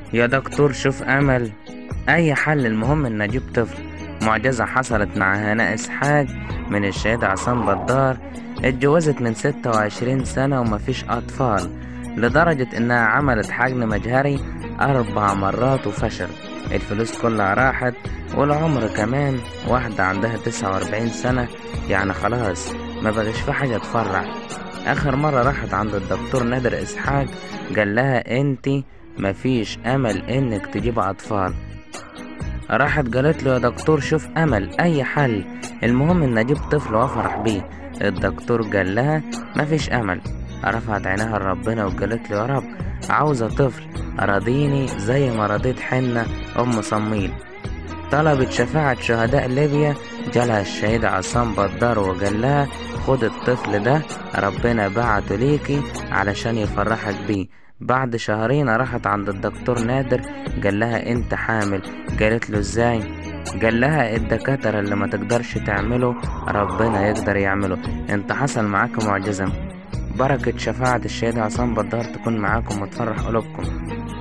يا دكتور شوف امل اي حل المهم ان اجيب طفل معجزة حصلت مع هناء اسحاق من الشهيد عصام بدار اتجوزت من ستة وعشرين سنة ومفيش اطفال لدرجة انها عملت حقن مجهري اربع مرات وفشل الفلوس كلها راحت والعمر كمان واحدة عندها تسعة واربعين سنة يعني خلاص ما بقاش في حاجة تفرح اخر مرة راحت عند الدكتور نادر اسحاق قال لها انتي مفيش امل انك تجيب اطفال راحت قالت له يا دكتور شوف امل اي حل المهم ان اجيب طفل وافرح بيه الدكتور قال لها مفيش امل رفعت عينها لربنا وقالت له يا رب عاوزة طفل راضيني زي ما رضيت حنة ام صميل طلبت شفاعة شهداء ليبيا جالها الشهيد عصام بدار وقال لها خد الطفل ده ربنا بعته ليكي علشان يفرحك بيه بعد شهرين راحت عند الدكتور نادر قال لها انت حامل قالت له ازاي قال لها الدكاترة اللي ما تقدرش تعمله ربنا يقدر يعمله انت حصل معاك معجزة بركة شفاعة الشهيد عصام بدار تكون معاكم وتفرح قلوبكم